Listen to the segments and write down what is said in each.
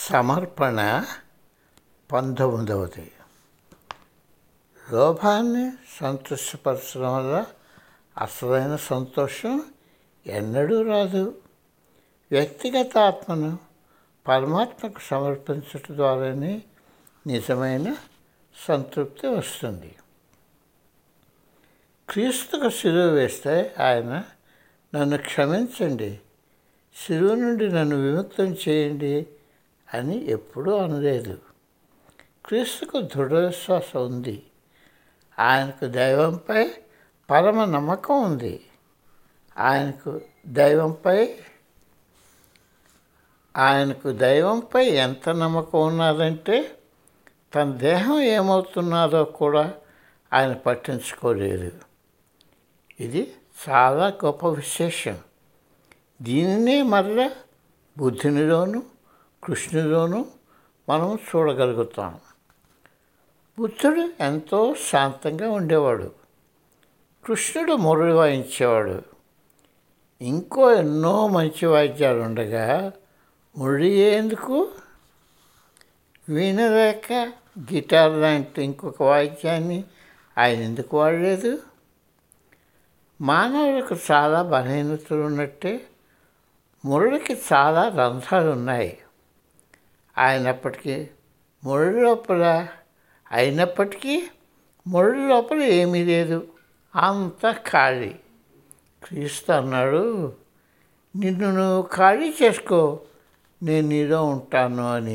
సమర్పణ పంతొమ్మిదవది లోభాన్ని సంతృష్టిపరచడం వల్ల అసలైన సంతోషం ఎన్నడూ రాదు వ్యక్తిగత ఆత్మను పరమాత్మకు సమర్పించటం ద్వారానే నిజమైన సంతృప్తి వస్తుంది క్రీస్తుకు సిలువ వేస్తే ఆయన నన్ను క్షమించండి సిలువ నుండి నన్ను విముక్తం చేయండి అని ఎప్పుడూ అనలేదు క్రీస్తుకు దృఢ విశ్వాసం ఉంది ఆయనకు దైవంపై పరమ నమ్మకం ఉంది ఆయనకు దైవంపై ఆయనకు దైవంపై ఎంత నమ్మకం ఉన్నదంటే తన దేహం ఏమవుతున్నదో కూడా ఆయన పట్టించుకోలేదు ఇది చాలా గొప్ప విశేషం దీనినే మరలా బుద్ధునిలోను కృష్ణులోను మనం చూడగలుగుతాం బుద్ధుడు ఎంతో శాంతంగా ఉండేవాడు కృష్ణుడు మురళి వాయించేవాడు ఇంకో ఎన్నో మంచి వాయిద్యాలు ఉండగా మురళి ఎందుకు వీణలేక గిటార్ లాంటి ఇంకొక వాయిద్యాన్ని ఆయన ఎందుకు వాడలేదు మానవులకు చాలా బలహీనతలు ఉన్నట్టే మురళికి చాలా రంధ్రాలు ఉన్నాయి అయినప్పటికీ మురళి లోపల అయినప్పటికీ మురళి లోపల ఏమీ లేదు అంత ఖాళీ క్రీస్తు అన్నాడు నిన్ను నువ్వు ఖాళీ చేసుకో నేను నీలో ఉంటాను అని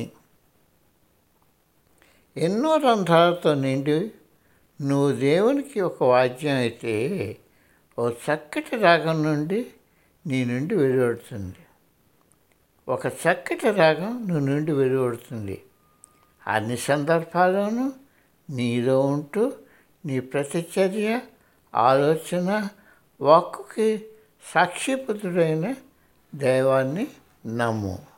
ఎన్నో రంధ్రాలతో నిండి నువ్వు దేవునికి ఒక వాద్యం అయితే ఓ చక్కటి రాగం నుండి నీ నుండి వెలువడుతుంది ఒక చక్కటి రాగం నువ్వు నుండి వెలువడుతుంది అన్ని సందర్భాల్లోనూ నీలో ఉంటూ నీ ప్రతిచర్య ఆలోచన వాక్కుకి సాక్షిపుతుడైన దైవాన్ని నమ్ము